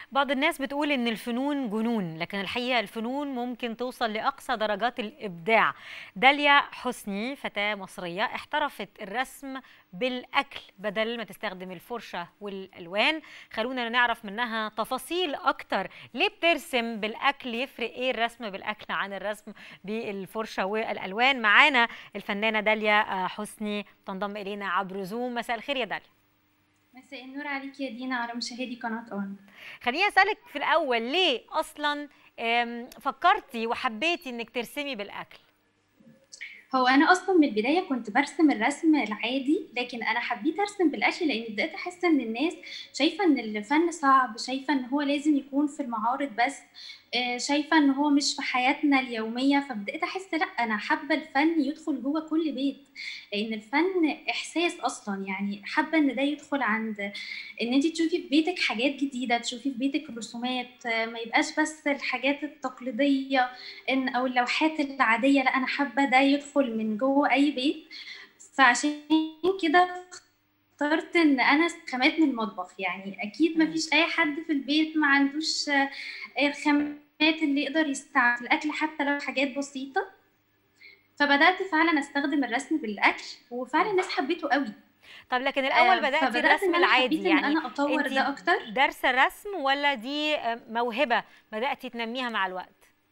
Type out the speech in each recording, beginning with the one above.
بعض الناس بتقول إن الفنون جنون لكن الحقيقة الفنون ممكن توصل لأقصى درجات الإبداع داليا حسني فتاة مصرية احترفت الرسم بالأكل بدل ما تستخدم الفرشة والألوان خلونا نعرف منها تفاصيل أكتر ليه بترسم بالأكل يفرق إيه الرسم بالأكل عن الرسم بالفرشة والألوان معانا الفنانة داليا حسني تنضم إلينا عبر زوم مساء الخير يا داليا مساء النور عليك يا دينا على مشاهدي قناة أون خليني أسألك في الأول ليه أصلا أم، فكرتي وحبيتي إنك ترسمي بالأكل هو أنا أصلا من البداية كنت برسم الرسم العادي لكن أنا حبيت أرسم بالأكل لأن بدأت أحس إن الناس شايفة إن الفن صعب شايفة إن هو لازم يكون في المعارض بس آه، شايفة إن هو مش في حياتنا اليومية فبدأت أحس لأ أنا حابة الفن يدخل جوه كل بيت لأن الفن إحساس أصلا يعني حابة إن ده يدخل عند إن أنت تشوفي في بيتك حاجات جديدة تشوفي في بيتك رسومات آه، ما يبقاش بس الحاجات التقليدية إن أو اللوحات العادية لأ أنا حابة ده يدخل من جوه أي بيت فعشان كده اخترت ان انا خامات من المطبخ يعني اكيد ما مم. فيش اي حد في البيت ما عندوش آه، الخامات اللي يقدر يستعمل في الاكل حتى لو حاجات بسيطه فبدات فعلا استخدم الرسم بالاكل وفعلا الناس حبيته قوي طب لكن الأول آه، بدأتي فبدات الرسم ان انا العادي حبيت ان يعني انا اطور انتي ده اكتر دارسة رسم ولا دي أم، موهبة بدأتي تنميها مع الوقت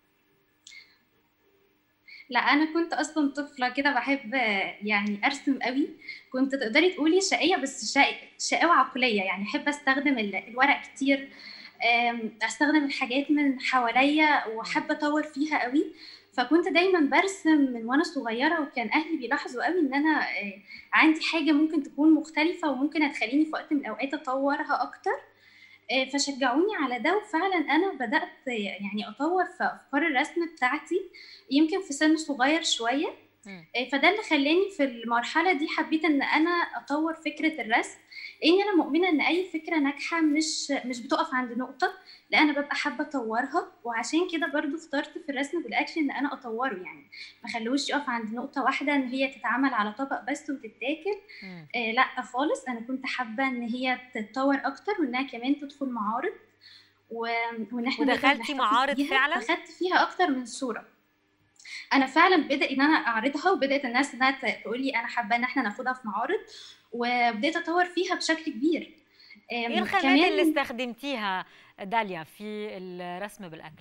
لا انا كنت اصلا طفله كده بحب آه، يعني ارسم قوي كنت تقدري تقولي شقيه بس شقي- شقاوه عقليه يعني احب استخدم ال- الورق كتير آم، استخدم الحاجات من حواليا واحب اطور فيها قوي فكنت دايما برسم من وانا صغيره وكان اهلي بيلاحظوا قوي ان انا آه، عندي حاجه ممكن تكون مختلفه وممكن هتخليني في وقت من الاوقات اطورها اكتر آه، فشجعوني على ده وفعلا انا بدات يعني اطور في افكار الرسم بتاعتي يمكن في سن صغير شويه مم. آه، فده اللي خلاني في المرحله دي حبيت ان انا اطور فكره الرسم لاني انا مؤمنه ان اي فكره ناجحه مش مش بتقف عند نقطه لا انا ببقى حابه اطورها وعشان كده برضو اخترت في الرسم بالاكل ان انا اطوره يعني ما خلوش يقف عند نقطه واحده ان هي تتعمل على طبق بس وتتاكل مم. آه لا خالص انا كنت حابه ان هي تتطور اكتر وانها كمان تدخل معارض و... وان احنا نقدر ودخلتي نحتفظ معارض بيها. فعلا؟ فخدت فيها اكتر من صوره انا فعلا بدا ان انا اعرضها وبدات الناس انها ت- تقول لي انا حابه ان احنا ناخدها في معارض وبدات اطور فيها بشكل كبير آم، ايه الخامات كمان اللي استخدمتيها داليا في الرسم بالاكل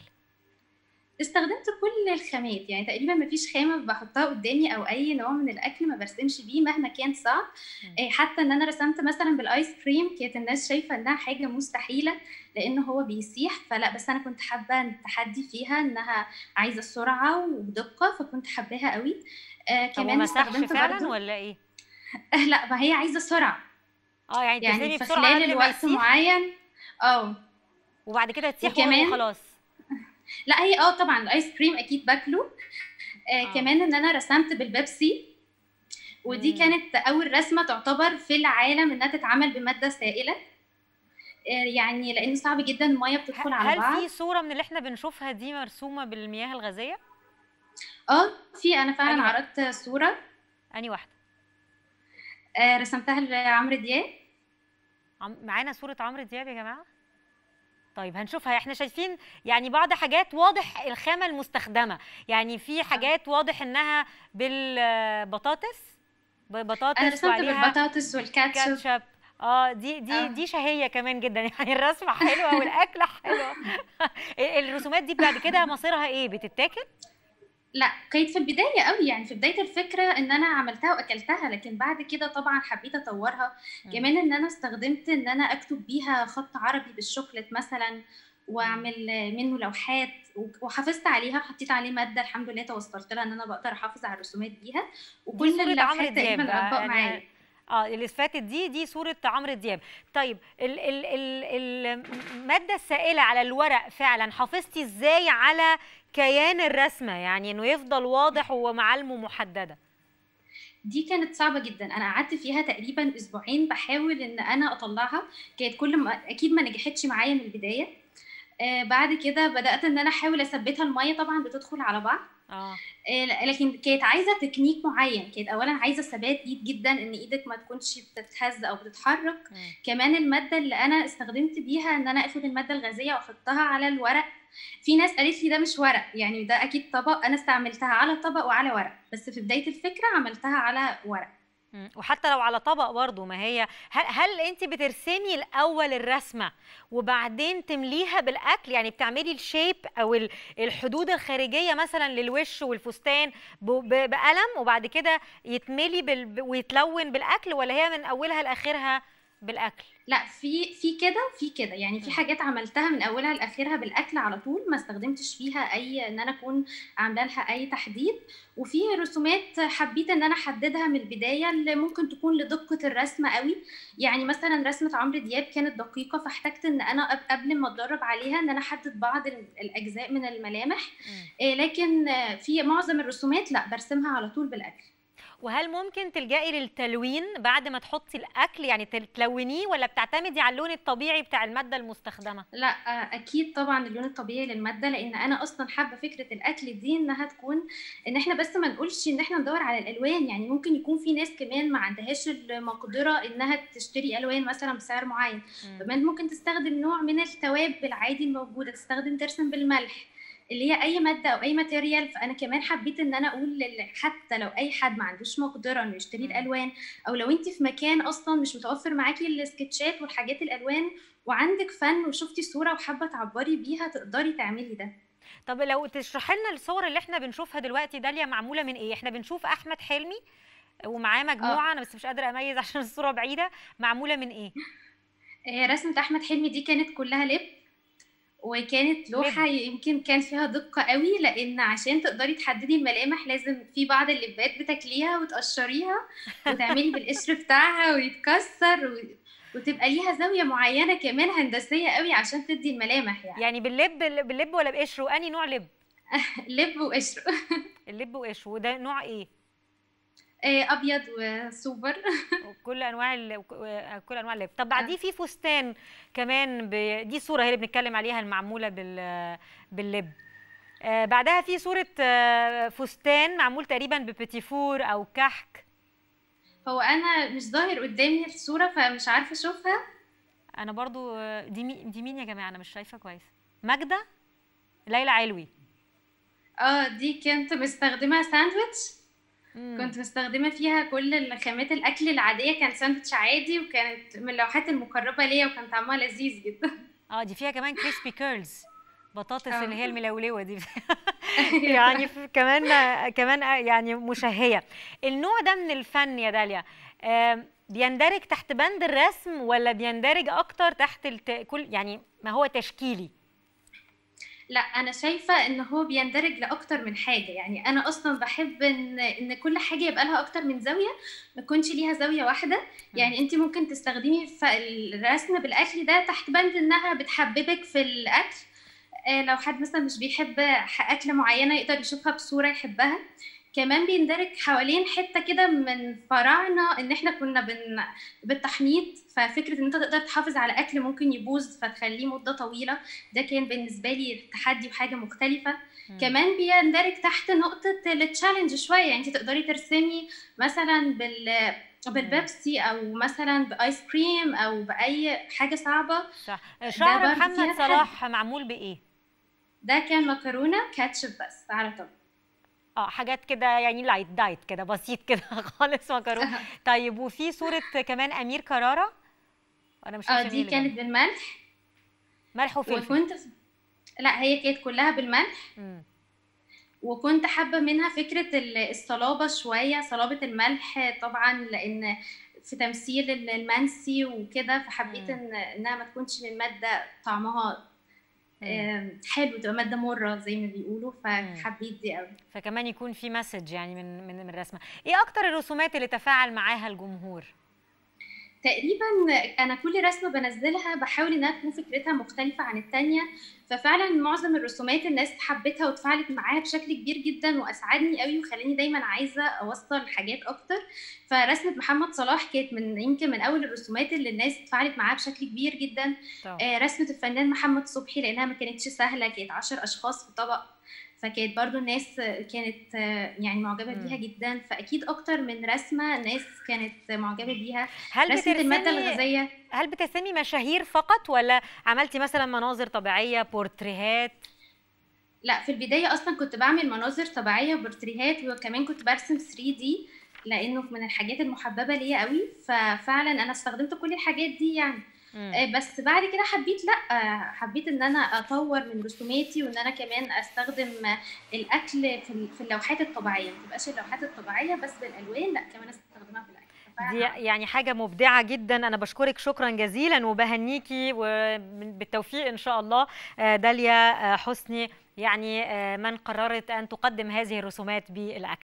استخدمت كل الخامات يعني تقريبا ما فيش خامه بحطها قدامي او اي نوع من الاكل ما برسمش بيه مهما كان صعب مم. آه، حتى ان انا رسمت مثلا بالايس كريم كانت الناس شايفه انها حاجه مستحيله لان هو بيسيح فلا بس انا كنت حابه التحدي فيها انها عايزه سرعه ودقه فكنت حباها قوي آه طب كمان وما ساحش استخدمت فعلا برضو ولا ايه آه لا ما هي عايزه سرعه اه يعني ترسمي يعني في بسرعه خلال قبل ما الوقت يسيح معين اه وبعد كده تسيح وكمان- وخلاص لا هي اه طبعا الايس كريم اكيد باكله آه آه. كمان ان انا رسمت بالبيبسي ودي مم. كانت اول رسمه تعتبر في العالم انها تتعمل بماده سائله آه يعني لان صعب جدا الميه بتدخل على هل بعض في صوره من اللي احنا بنشوفها دي مرسومه بالمياه الغازيه اه في انا فعلا أيوة. عرضت صوره اني واحده آه رسمتها لعمرو دياب عم... معانا صوره عمرو دياب يا جماعه طيب هنشوفها احنا شايفين يعني بعض حاجات واضح الخامه المستخدمه يعني في حاجات واضح انها بالبطاطس بطاطس انا رسمت وعليها بالبطاطس والكاتشب كاتشب اه دي دي آه. دي شهيه كمان جدا يعني الرسمه حلوه والاكله حلوه الرسومات دي بعد كده مصيرها ايه بتتاكل لا كانت في البدايه قوي يعني في بدايه الفكره ان انا عملتها واكلتها لكن بعد كده طبعا حبيت اطورها مم. كمان ان انا استخدمت ان انا اكتب بيها خط عربي بالشوكليت مثلا واعمل منه لوحات وحافظت عليها حطيت عليه ماده الحمد لله توصلت لها ان انا بقدر احافظ على الرسومات بيها دي وكل صورة عمرو اللوحات دياب تقريبا بقى، الاطباق يعني معايا اه اللي فاتت دي دي صورة عمرو دياب طيب ال ال ال المادة السائلة على الورق فعلا حافظتي ازاي على كيان الرسمة يعني انه يفضل واضح ومعالمه محددة دي كانت صعبة جدا أنا قعدت فيها تقريبا أسبوعين بحاول إن أنا أطلعها كانت كل ما أكيد ما نجحتش معايا من البداية آه بعد كده بدأت إن أنا أحاول أثبتها المية طبعا بتدخل على بعض اه آه، لكن كانت عايزه تكنيك معين كانت اولا عايزه ثبات ايد جدا ان ايدك ما تكونش بتتهز او بتتحرك مم. كمان الماده اللي انا استخدمت بيها ان انا اخد الماده الغازيه واحطها على الورق في ناس قالت لي ده مش ورق يعني ده اكيد طبق انا استعملتها على طبق وعلى ورق بس في بدايه الفكره عملتها على ورق مم. وحتى لو على طبق برضو ما هي هل, هل انت بترسمي الاول الرسمه وبعدين تمليها بالاكل يعني بتعملي الشيب او ال- الحدود الخارجيه مثلا للوش والفستان ب- ب- بقلم وبعد كده يتملي بال... ب- ويتلون بالاكل ولا هي من اولها لاخرها بالاكل لا في في كده وفي كده يعني في مم. حاجات عملتها من اولها لاخرها بالاكل على طول ما استخدمتش فيها اي ان انا اكون عامله لها اي تحديد وفي رسومات حبيت ان انا احددها من البدايه اللي ممكن تكون لدقه الرسمه قوي يعني مثلا رسمه عمرو دياب كانت دقيقه فاحتجت ان انا قب- قبل ما اتدرب عليها ان انا احدد بعض ال- الاجزاء من الملامح مم. إيه، لكن آه، في معظم الرسومات لا برسمها على طول بالاكل وهل ممكن تلجئي للتلوين بعد ما تحطي الاكل يعني تل- تلونيه ولا بتعتمدي على اللون الطبيعي بتاع الماده المستخدمه لا آه، اكيد طبعا اللون الطبيعي للماده لان انا اصلا حابه فكره الاكل دي انها تكون ان احنا بس ما نقولش ان احنا ندور على الالوان يعني ممكن يكون في ناس كمان ما عندهاش المقدره انها تشتري الوان مثلا بسعر معين مم. كمان ممكن تستخدم نوع من التوابل العادي الموجوده تستخدم ترسم بالملح اللي هي اي ماده او اي ماتيريال فانا كمان حبيت ان انا اقول لل- حتى لو اي حد ما عندوش مقدره انه يشتري مم. الالوان او لو انت في مكان اصلا مش متوفر معاكي السكتشات والحاجات الالوان وعندك فن وشفتي صوره وحابه تعبري بيها تقدري تعملي ده طب لو تشرحي لنا الصور اللي احنا بنشوفها دلوقتي داليا معموله من ايه احنا بنشوف احمد حلمي ومعاه مجموعه انا بس مش قادره اميز عشان الصوره بعيده معموله من ايه آه، رسمه احمد حلمي دي كانت كلها لب وكانت لوحه يمكن كان فيها دقه قوي لان عشان تقدري تحددي الملامح لازم في بعض اللبات بتاكليها وتقشريها وتعملي بالقشر بتاعها ويتكسر و... وتبقى ليها زاويه معينه كمان هندسيه قوي عشان تدي الملامح يعني يعني باللب باللب ولا بقشر واني نوع لب لب وقشر اللب وقشر وده نوع ايه آه، ابيض وسوبر كل انواع ال... كل انواع اللب طب بعديه في فستان كمان ب... دي صوره هي اللي بنتكلم عليها المعموله بال... باللب آه بعدها في صوره آه فستان معمول تقريبا ببتيفور او كحك هو انا مش ظاهر قدامي الصوره فمش عارفه اشوفها انا برضو آه، دي مي... دي مين يا جماعه انا مش شايفه كويس ماجده ليلى علوي اه دي كنت مستخدمه ساندويتش مم. كنت مستخدمه فيها كل الخامات الاكل العاديه كان ساندوتش عادي وكانت من اللوحات المقربه ليا وكان طعمها لذيذ جدا اه دي فيها كمان كريسبي كيرلز بطاطس آه. اللي هي الملولوه دي يعني في- كمان كمان يعني مشهيه النوع ده من الفن يا داليا آم، بيندرج تحت بند الرسم ولا بيندرج اكتر تحت الت... كل يعني ما هو تشكيلي لا انا شايفه ان هو بيندرج لاكتر من حاجه يعني انا اصلا بحب ان ان كل حاجه يبقى لها اكتر من زاويه ما تكونش ليها زاويه واحده يعني انت ممكن تستخدمي ف- الرسم بالاكل ده تحت بند انها بتحببك في الاكل آه، لو حد مثلا مش بيحب ح- اكله معينه يقدر يشوفها بصوره يحبها كمان بيندرج حوالين حته كده من فراعنه ان احنا كنا بن... بالتحنيط ففكره ان انت تقدر تحافظ على اكل ممكن يبوظ فتخليه مده طويله ده كان بالنسبه لي تحدي وحاجه مختلفه مم. كمان بيندرج تحت نقطه التشالنج شويه يعني انت تقدري ترسمي مثلا بال بالبيبسي او مثلا بايس كريم او باي حاجه صعبه صح شعر برضه محمد فيها صلاح معمول بايه ده كان مكرونه كاتشب بس على طول اه حاجات كده يعني لايت دايت كده بسيط كده خالص مكرونه طيب وفي صوره كمان امير كرارة انا مش اه عارفه دي مين اللي كانت جنبه. بالملح ملح وفلفل وكنت لا هي كانت كلها بالملح مم. وكنت حابة منها فكرة ال- الصلابة شوية صلابة الملح طبعا لأن في تمثيل ال- المنسي وكده فحبيت مم. ان انها ما تكونش من مادة طعمها مم. آم، حلو تبقى مادة مرة زي ما بيقولوا فحبيت دي قوي فكمان يكون في مسج يعني من من من الرسمه ايه اكتر الرسومات اللي تفاعل معاها الجمهور تقريبا انا كل رسمه بنزلها بحاول انها تكون فكرتها مختلفه عن التانية ففعلا معظم الرسومات الناس حبتها وتفاعلت معاها بشكل كبير جدا واسعدني قوي وخلاني دايما عايزه اوصل حاجات اكتر فرسمه محمد صلاح كانت من يمكن من اول الرسومات اللي الناس اتفاعلت معاها بشكل كبير جدا طبعا آه، رسمه الفنان محمد صبحي لانها ما كانتش سهله كانت عشر اشخاص في طبق فكانت برضو الناس كانت يعني معجبة مم. بيها جدا فأكيد أكتر من رسمة الناس كانت معجبة بيها هل رسمة المادة بترسمي الغازية هل بترسمي مشاهير فقط ولا عملتي مثلا مناظر طبيعية بورتريهات لا في البداية أصلا كنت بعمل مناظر طبيعية وبورتريهات وكمان كنت برسم 3D لأنه من الحاجات المحببة ليا قوي ففعلا أنا استخدمت كل الحاجات دي يعني مم. آه، بس بعد كده حبيت لا آه، حبيت ان انا اطور من رسوماتي وان انا كمان استخدم آه، الاكل في ال- في اللوحات الطبيعيه ما تبقاش اللوحات الطبيعيه بس بالالوان لا كمان استخدمها في الاكل ففعلاً دي يعني حاجة مبدعة جدا أنا بشكرك شكرا جزيلا وبهنيكي وبالتوفيق إن شاء الله آه، داليا آه، حسني يعني آه، من قررت أن تقدم هذه الرسومات بالأكل